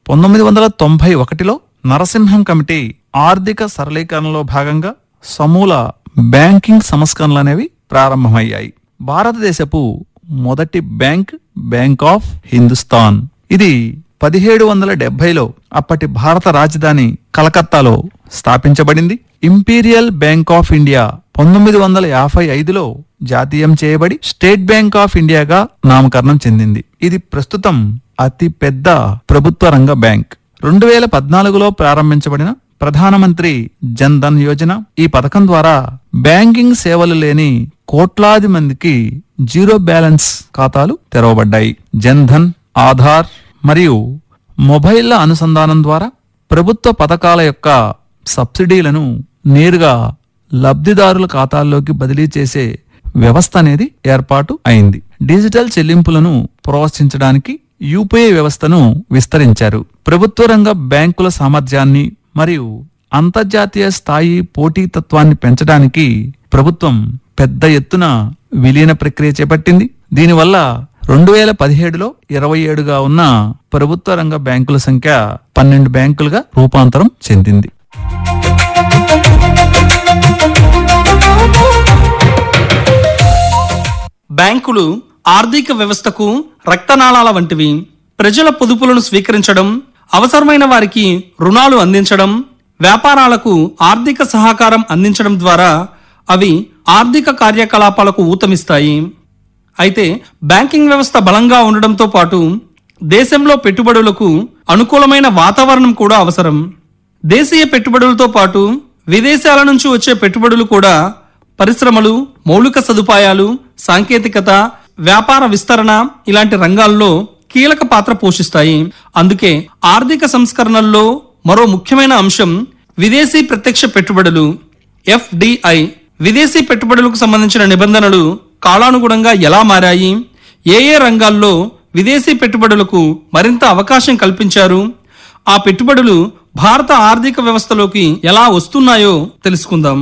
పంతొమ్మిది వందల తొంభై ఒకటిలో నరసింహం కమిటీ ఆర్థిక సరళీకరణలో భాగంగా సమూల బ్యాంకింగ్ సంస్కరణలు అనేవి ప్రారంభమయ్యాయి భారతదేశపు మొదటి బ్యాంక్ బ్యాంక్ ఆఫ్ హిందుస్థాన్ ఇది పదిహేడు వందల డెబ్బైలో అప్పటి భారత రాజధాని కలకత్తాలో స్థాపించబడింది ఇంపీరియల్ బ్యాంక్ ఆఫ్ ఇండియా పంతొమ్మిది వందల యాభై ఐదులో జాతీయం చేయబడి స్టేట్ బ్యాంక్ ఆఫ్ ఇండియాగా నామకరణం చెందింది ఇది ప్రస్తుతం అతి పెద్ద ప్రభుత్వ రంగ బ్యాంక్ రెండు వేల పద్నాలుగులో ప్రారంభించబడిన ప్రధానమంత్రి జన్ ధన్ యోజన ఈ పథకం ద్వారా బ్యాంకింగ్ సేవలు లేని కోట్లాది మందికి జీరో బ్యాలెన్స్ ఖాతాలు తెరవబడ్డాయి జన్ ధన్ ఆధార్ మరియు మొబైల్ల అనుసంధానం ద్వారా ప్రభుత్వ పథకాల యొక్క సబ్సిడీలను నేరుగా లబ్ధిదారుల ఖాతాల్లోకి బదిలీ చేసే వ్యవస్థ అనేది ఏర్పాటు అయింది డిజిటల్ చెల్లింపులను ప్రోత్సహించడానికి యూపీఐ వ్యవస్థను విస్తరించారు ప్రభుత్వ రంగ బ్యాంకుల సామర్థ్యాన్ని మరియు అంతర్జాతీయ స్థాయి పోటీతత్వాన్ని పెంచడానికి ప్రభుత్వం పెద్ద ఎత్తున విలీన ప్రక్రియ చేపట్టింది దీనివల్ల రెండు వేల పదిహేడులో ఇరవై ఏడుగా ఉన్న ప్రభుత్వ రంగ బ్యాంకుల సంఖ్య పన్నెండు బ్యాంకులుగా రూపాంతరం చెందింది బ్యాంకులు ఆర్థిక వ్యవస్థకు రక్తనాళాల వంటివి ప్రజల పొదుపులను స్వీకరించడం అవసరమైన వారికి రుణాలు అందించడం వ్యాపారాలకు ఆర్థిక సహకారం అందించడం ద్వారా అవి ఆర్థిక కార్యకలాపాలకు ఊతమిస్తాయి అయితే బ్యాంకింగ్ వ్యవస్థ బలంగా ఉండడంతో పాటు దేశంలో పెట్టుబడులకు అనుకూలమైన వాతావరణం కూడా అవసరం దేశీయ పెట్టుబడులతో పాటు విదేశాల నుంచి వచ్చే పెట్టుబడులు కూడా పరిశ్రమలు మౌలిక సదుపాయాలు సాంకేతికత వ్యాపార విస్తరణ ఇలాంటి రంగాల్లో కీలక పాత్ర పోషిస్తాయి అందుకే ఆర్థిక సంస్కరణల్లో మరో ముఖ్యమైన అంశం విదేశీ ప్రత్యక్ష పెట్టుబడులు ఎఫ్డిఐ విదేశీ పెట్టుబడులకు సంబంధించిన నిబంధనలు కాలానుగుణంగా ఎలా మారాయి ఏ ఏ రంగాల్లో విదేశీ పెట్టుబడులకు మరింత అవకాశం కల్పించారు ఆ పెట్టుబడులు భారత ఆర్థిక వ్యవస్థలోకి ఎలా వస్తున్నాయో తెలుసుకుందాం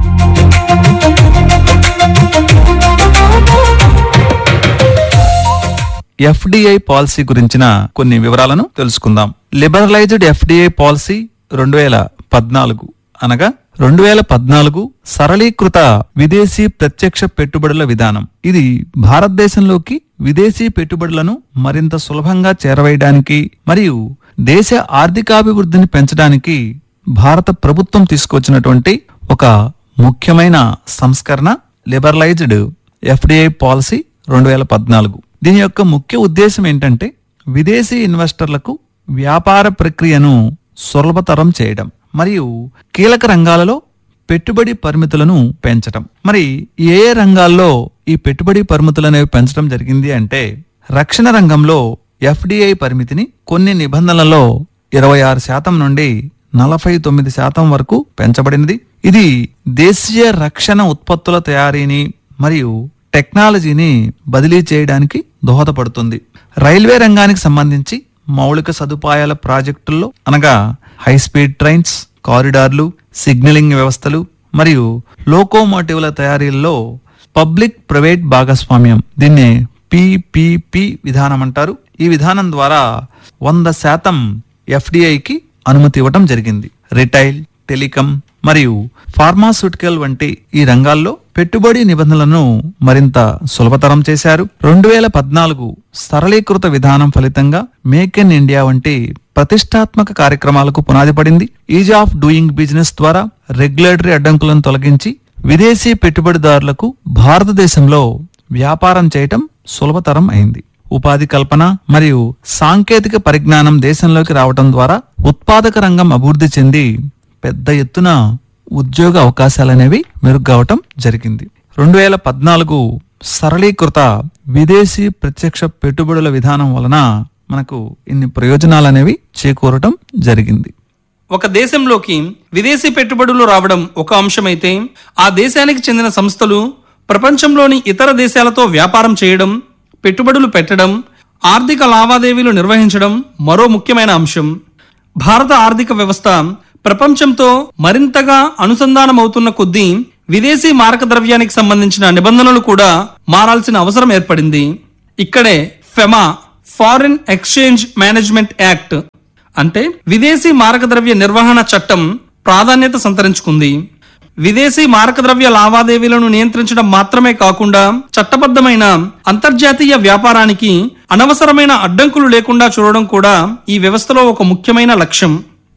ఎఫ్డిఐ పాలసీ గురించిన కొన్ని వివరాలను తెలుసుకుందాం లిబరలైజ్డ్ ఎఫ్డిఐ పాలసీ రెండు వేల పద్నాలుగు అనగా రెండు వేల పద్నాలుగు సరళీకృత విదేశీ ప్రత్యక్ష పెట్టుబడుల విధానం ఇది భారతదేశంలోకి విదేశీ పెట్టుబడులను మరింత సులభంగా చేరవేయడానికి మరియు దేశ ఆర్థికాభివృద్ధిని పెంచడానికి భారత ప్రభుత్వం తీసుకొచ్చినటువంటి ఒక ముఖ్యమైన సంస్కరణ లిబరలైజ్డ్ ఎఫ్డిఐ పాలసీ రెండు వేల పద్నాలుగు దీని యొక్క ముఖ్య ఉద్దేశం ఏంటంటే విదేశీ ఇన్వెస్టర్లకు వ్యాపార ప్రక్రియను సులభతరం చేయడం మరియు కీలక రంగాలలో పెట్టుబడి పరిమితులను పెంచడం మరి ఏ ఏ రంగాల్లో ఈ పెట్టుబడి పరిమితులు అనేవి పెంచడం జరిగింది అంటే రక్షణ రంగంలో ఎఫ్డిఐ పరిమితిని కొన్ని నిబంధనలలో ఇరవై ఆరు శాతం నుండి నలభై తొమ్మిది శాతం వరకు పెంచబడినది ఇది దేశీయ రక్షణ ఉత్పత్తుల తయారీని మరియు టెక్నాలజీని బదిలీ చేయడానికి దోహదపడుతుంది రైల్వే రంగానికి సంబంధించి మౌలిక సదుపాయాల ప్రాజెక్టుల్లో అనగా హై స్పీడ్ ట్రైన్స్ కారిడార్లు సిగ్నలింగ్ వ్యవస్థలు మరియు లోకోమోటివ్ల తయారీల్లో పబ్లిక్ ప్రైవేట్ భాగస్వామ్యం దీన్ని పిపిపి విధానం అంటారు ఈ విధానం ద్వారా వంద శాతం ఎఫ్డిఐకి అనుమతి ఇవ్వటం జరిగింది రిటైల్ టెలికాం మరియు ఫార్మాస్యూటికల్ వంటి ఈ రంగాల్లో పెట్టుబడి నిబంధనలను మరింత సులభతరం చేశారు రెండు వేల పద్నాలుగు సరళీకృత విధానం ఫలితంగా మేక్ ఇన్ ఇండియా వంటి ప్రతిష్టాత్మక కార్యక్రమాలకు పునాది పడింది ఈజ్ ఆఫ్ డూయింగ్ బిజినెస్ ద్వారా రెగ్యులేటరీ అడ్డంకులను తొలగించి విదేశీ పెట్టుబడిదారులకు భారతదేశంలో వ్యాపారం చేయటం సులభతరం అయింది ఉపాధి కల్పన మరియు సాంకేతిక పరిజ్ఞానం దేశంలోకి రావటం ద్వారా ఉత్పాదక రంగం అభివృద్ధి చెంది పెద్ద ఎత్తున ఉద్యోగ అవకాశాలనేవి మెరుగ్గవటం జరిగింది రెండు వేల పద్నాలుగు సరళీకృత విదేశీ ప్రత్యక్ష పెట్టుబడుల విధానం వలన మనకు ఇన్ని ప్రయోజనాలనేవి చేకూరటం జరిగింది ఒక దేశంలోకి విదేశీ పెట్టుబడులు రావడం ఒక అంశమైతే ఆ దేశానికి చెందిన సంస్థలు ప్రపంచంలోని ఇతర దేశాలతో వ్యాపారం చేయడం పెట్టుబడులు పెట్టడం ఆర్థిక లావాదేవీలు నిర్వహించడం మరో ముఖ్యమైన అంశం భారత ఆర్థిక వ్యవస్థ ప్రపంచంతో మరింతగా అనుసంధానమవుతున్న కొద్దీ విదేశీ మారక ద్రవ్యానికి సంబంధించిన నిబంధనలు కూడా మారాల్సిన అవసరం ఏర్పడింది ఇక్కడే FEMA foreign exchange management act అంటే విదేశీ మారకద్రవ్య నిర్వహణ చట్టం ప్రాధాన్యత సంతరించుకుంది విదేశీ మారకద్రవ్య లావాదేవీలను నియంత్రించడం మాత్రమే కాకుండా చట్టబద్ధమైన అంతర్జాతీయ వ్యాపారానికి అనవసరమైన అడ్డంకులు లేకుండా చూడడం కూడా ఈ వ్యవస్థలో ఒక ముఖ్యమైన లక్ష్యం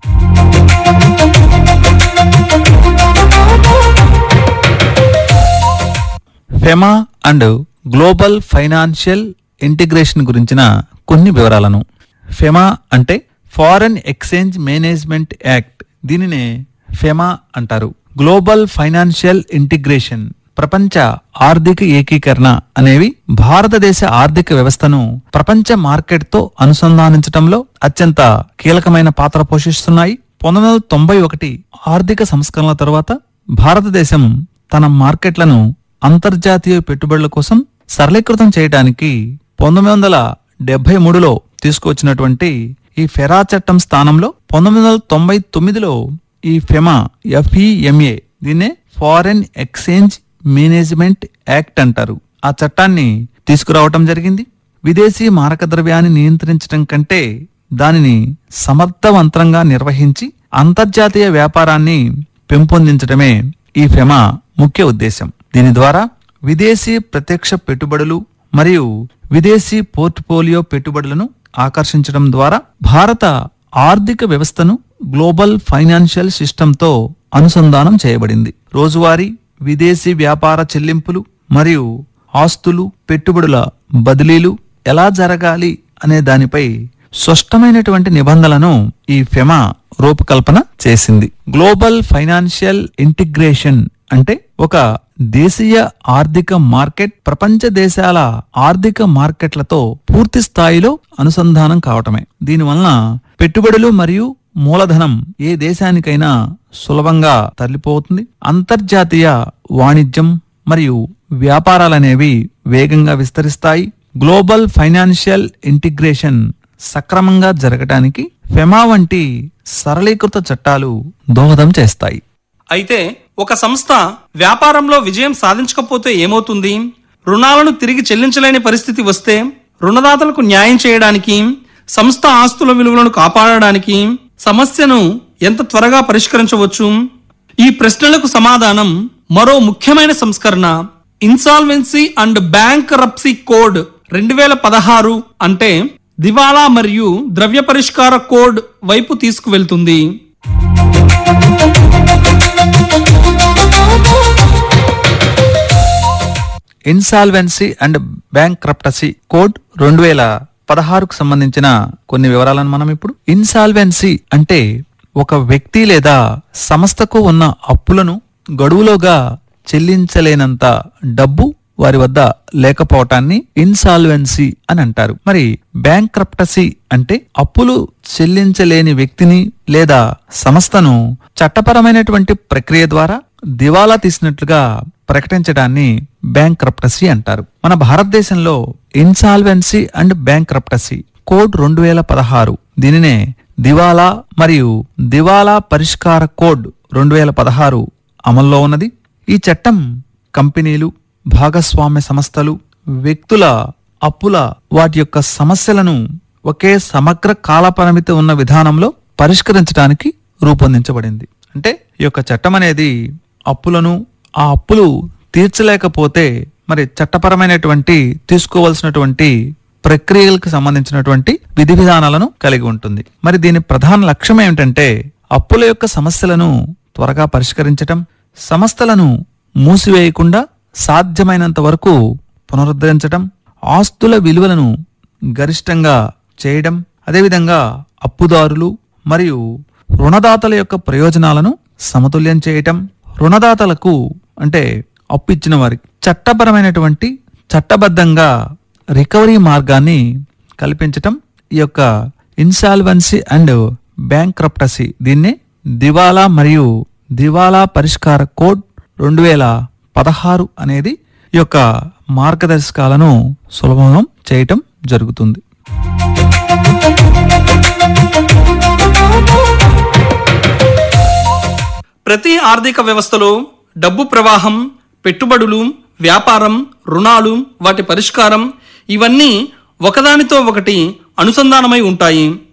FEMA and global financial integration గురించిన కొన్ని వివరాలను ఫెమా అంటే ఫారెన్ ఎక్స్చేంజ్ మేనేజ్మెంట్ యాక్ట్ దీనినే ఫెమా అంటారు గ్లోబల్ ఫైనాన్షియల్ ఇంటిగ్రేషన్ ప్రపంచ ఆర్థిక ఏకీకరణ అనేవి భారతదేశ ఆర్థిక వ్యవస్థను ప్రపంచ మార్కెట్తో అనుసంధానించడంలో అత్యంత కీలకమైన పాత్ర పోషిస్తున్నాయి పంతొమ్మిది వందల తొంభై ఒకటి ఆర్థిక సంస్కరణల తరువాత భారతదేశం తన మార్కెట్లను అంతర్జాతీయ పెట్టుబడుల కోసం సరళీకృతం చేయడానికి పంతొమ్మిది వందల డెబ్బై మూడులో తీసుకొచ్చినటువంటి ఈ ఫెరా చట్టం స్థానంలో పంతొమ్మిది వందల తొంభై తొమ్మిదిలో ఈ ఫెమా ఎఫ్ఈఎంఏ దీన్నే ఫారెన్ ఎక్స్చేంజ్ మేనేజ్మెంట్ యాక్ట్ అంటారు ఆ చట్టాన్ని తీసుకురావటం జరిగింది విదేశీ మారక ద్రవ్యాన్ని నియంత్రించడం కంటే దానిని సమర్థవంతంగా నిర్వహించి అంతర్జాతీయ వ్యాపారాన్ని పెంపొందించడమే ఈ ఫెమా ముఖ్య ఉద్దేశం దీని ద్వారా విదేశీ ప్రత్యక్ష పెట్టుబడులు మరియు విదేశీ పోర్ట్ఫోలియో పెట్టుబడులను ఆకర్షించడం ద్వారా భారత ఆర్థిక వ్యవస్థను గ్లోబల్ ఫైనాన్షియల్ సిస్టంతో అనుసంధానం చేయబడింది రోజువారీ విదేశీ వ్యాపార చెల్లింపులు మరియు ఆస్తులు పెట్టుబడుల బదిలీలు ఎలా జరగాలి అనే దానిపై స్పష్టమైనటువంటి నిబంధనలను ఈ ఫెమా రూపకల్పన చేసింది గ్లోబల్ ఫైనాన్షియల్ ఇంటిగ్రేషన్ అంటే ఒక దేశీయ ఆర్థిక మార్కెట్ ప్రపంచ దేశాల ఆర్థిక మార్కెట్లతో పూర్తి స్థాయిలో అనుసంధానం కావటమే దీనివలన పెట్టుబడులు మరియు మూలధనం ఏ దేశానికైనా సులభంగా తరలిపోతుంది అంతర్జాతీయ వాణిజ్యం మరియు వ్యాపారాలనేవి వేగంగా విస్తరిస్తాయి గ్లోబల్ ఫైనాన్షియల్ ఇంటిగ్రేషన్ సక్రమంగా జరగటానికి ఫెమా వంటి సరళీకృత చట్టాలు దోహదం చేస్తాయి అయితే ఒక సంస్థ వ్యాపారంలో విజయం సాధించకపోతే ఏమవుతుంది రుణాలను తిరిగి చెల్లించలేని పరిస్థితి వస్తే రుణదాతలకు న్యాయం చేయడానికి సంస్థ ఆస్తుల విలువలను కాపాడడానికి సమస్యను ఎంత త్వరగా పరిష్కరించవచ్చు ఈ ప్రశ్నలకు సమాధానం మరో ముఖ్యమైన సంస్కరణ insolvency and bankruptcy code రెండు వేల పదహారు అంటే దివాలా మరియు ద్రవ్య పరిష్కార కోడ్ వైపు తీసుకువెళ్తుంది insolvency and bankruptcy code రెండు వేల పదహారుకు సంబంధించిన కొన్ని వివరాలను మనం ఇప్పుడు ఇన్సాల్వెన్సీ అంటే ఒక వ్యక్తి లేదా సంస్థకు ఉన్న అప్పులను గడువులోగా చెల్లించలేనంత డబ్బు వారి వద్ద లేకపోవటాన్ని ఇన్సాల్వెన్సీ అని అంటారు మరి బ్యాంక్ క్రప్టసీ అంటే అప్పులు చెల్లించలేని వ్యక్తిని లేదా సంస్థను చట్టపరమైనటువంటి ప్రక్రియ ద్వారా దివాలా తీసినట్లుగా ప్రకటించడాన్ని బ్యాంక్ క్రప్టసీ అంటారు మన భారతదేశంలో insolvency and bankruptcy code రెండు వేల పదహారు దీనినే దివాలా మరియు దివాలా పరిష్కార కోడ్ రెండు వేల పదహారు అమల్లో ఉన్నది ఈ చట్టం కంపెనీలు భాగస్వామ్య సంస్థలు వ్యక్తుల అప్పుల వాటి యొక్క సమస్యలను ఒకే సమగ్ర కాల పరిమితి ఉన్న విధానంలో పరిష్కరించడానికి రూపొందించబడింది అంటే ఈ యొక్క చట్టం అనేది అప్పులను ఆ అప్పులు తీర్చలేకపోతే మరి చట్టపరమైనటువంటి తీసుకోవాల్సినటువంటి ప్రక్రియలకు సంబంధించినటువంటి విధి విధానాలను కలిగి ఉంటుంది మరి దీని ప్రధాన లక్ష్యం ఏమిటంటే అప్పుల యొక్క సమస్యలను త్వరగా పరిష్కరించటం సంస్థలను మూసివేయకుండా సాధ్యమైనంత వరకు పునరుద్ధరించటం ఆస్తుల విలువలను గరిష్టంగా చేయడం అదేవిధంగా అప్పుదారులు మరియు రుణదాతల యొక్క ప్రయోజనాలను సమతుల్యం చేయటం రుణదాతలకు అంటే అప్పు ఇచ్చిన వారికి చట్టపరమైనటువంటి చట్టబద్ధంగా రికవరీ మార్గాన్ని కల్పించటం ఈ యొక్క ఇన్సాల్వెన్సీ అండ్ బ్యాంక్ క్రప్టసీ దీన్నే దివాలా మరియు దివాలా పరిష్కార కోడ్ రెండు వేల పదహారు అనేది ఈ యొక్క మార్గదర్శకాలను సులభం చేయటం జరుగుతుంది ప్రతి ఆర్థిక వ్యవస్థలో డబ్బు ప్రవాహం పెట్టుబడులు వ్యాపారం రుణాలు వాటి పరిష్కారం ఇవన్నీ ఒకదానితో ఒకటి అనుసంధానమై ఉంటాయి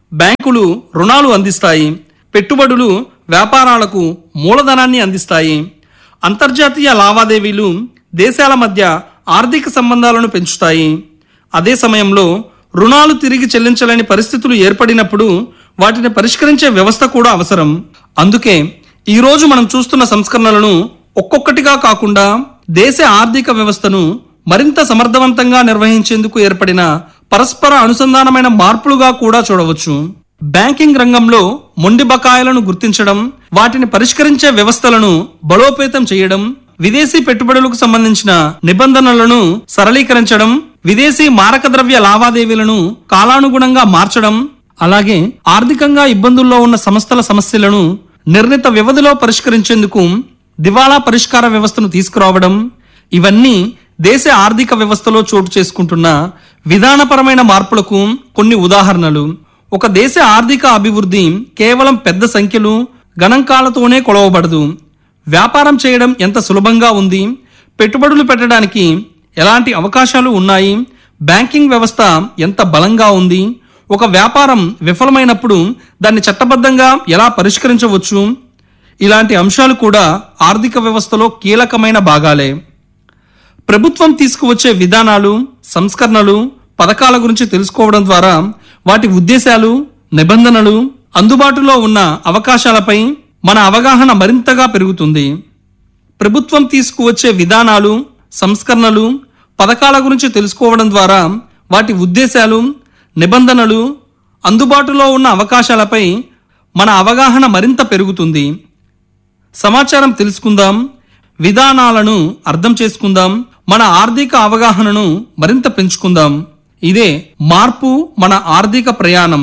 బ్యాంకులు రుణాలు అందిస్తాయి పెట్టుబడులు వ్యాపారాలకు మూలధనాన్ని అందిస్తాయి అంతర్జాతీయ లావాదేవీలు దేశాల మధ్య ఆర్థిక సంబంధాలను పెంచుతాయి అదే సమయంలో రుణాలు తిరిగి చెల్లించలేని పరిస్థితులు ఏర్పడినప్పుడు వాటిని పరిష్కరించే వ్యవస్థ కూడా అవసరం అందుకే ఈ రోజు మనం చూస్తున్న సంస్కరణలను ఒక్కొక్కటిగా కాకుండా దేశ ఆర్థిక వ్యవస్థను మరింత సమర్థవంతంగా నిర్వహించేందుకు ఏర్పడిన పరస్పర అనుసంధానమైన మార్పులుగా కూడా చూడవచ్చు బ్యాంకింగ్ రంగంలో మొండి బకాయిలను గుర్తించడం వాటిని పరిష్కరించే వ్యవస్థలను బలోపేతం చేయడం విదేశీ పెట్టుబడులకు సంబంధించిన నిబంధనలను సరళీకరించడం విదేశీ మారక ద్రవ్య లావాదేవీలను కాలానుగుణంగా మార్చడం అలాగే ఆర్థికంగా ఇబ్బందుల్లో ఉన్న సంస్థల సమస్యలను నిర్ణీత వ్యవధిలో పరిష్కరించేందుకు దివాలా పరిష్కార వ్యవస్థను తీసుకురావడం ఇవన్నీ దేశ ఆర్థిక వ్యవస్థలో చోటు చేసుకుంటున్న విధానపరమైన మార్పులకు కొన్ని ఉదాహరణలు ఒక దేశ ఆర్థిక అభివృద్ధి కేవలం పెద్ద సంఖ్యలు గణాంకాలతోనే కొలవబడదు వ్యాపారం చేయడం ఎంత సులభంగా ఉంది పెట్టుబడులు పెట్టడానికి ఎలాంటి అవకాశాలు ఉన్నాయి బ్యాంకింగ్ వ్యవస్థ ఎంత బలంగా ఉంది ఒక వ్యాపారం విఫలమైనప్పుడు దాన్ని చట్టబద్ధంగా ఎలా పరిష్కరించవచ్చు ఇలాంటి అంశాలు కూడా ఆర్థిక వ్యవస్థలో కీలకమైన భాగాలే ప్రభుత్వం తీసుకువచ్చే విధానాలు సంస్కరణలు పథకాల గురించి తెలుసుకోవడం ద్వారా వాటి ఉద్దేశాలు నిబంధనలు అందుబాటులో ఉన్న అవకాశాలపై మన అవగాహన మరింతగా పెరుగుతుంది ప్రభుత్వం తీసుకువచ్చే విధానాలు సంస్కరణలు పథకాల గురించి తెలుసుకోవడం ద్వారా వాటి ఉద్దేశాలు నిబంధనలు అందుబాటులో ఉన్న అవకాశాలపై మన అవగాహన మరింత పెరుగుతుంది సమాచారం తెలుసుకుందాం విధానాలను అర్థం చేసుకుందాం మన ఆర్థిక అవగాహనను మరింత పెంచుకుందాం ఇదే మార్పు మన ఆర్థిక ప్రయాణం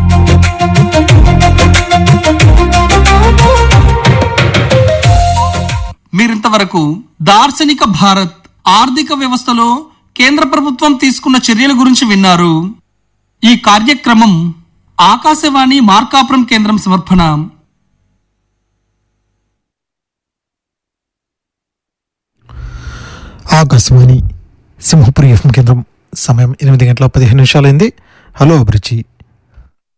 మీరింతవరకు దార్శనిక భారత్ ఆర్థిక వ్యవస్థలో కేంద్ర ప్రభుత్వం తీసుకున్న చర్యల గురించి విన్నారు ఈ కార్యక్రమం ఆకాశవాణి మార్కాపురం కేంద్రం సమర్పణ ఆకాశవాణి సింహపురి ఎఫ్ఎం కేంద్రం సమయం ఎనిమిది గంటల పదిహేను నిమిషాలైంది హలో అభిరుచి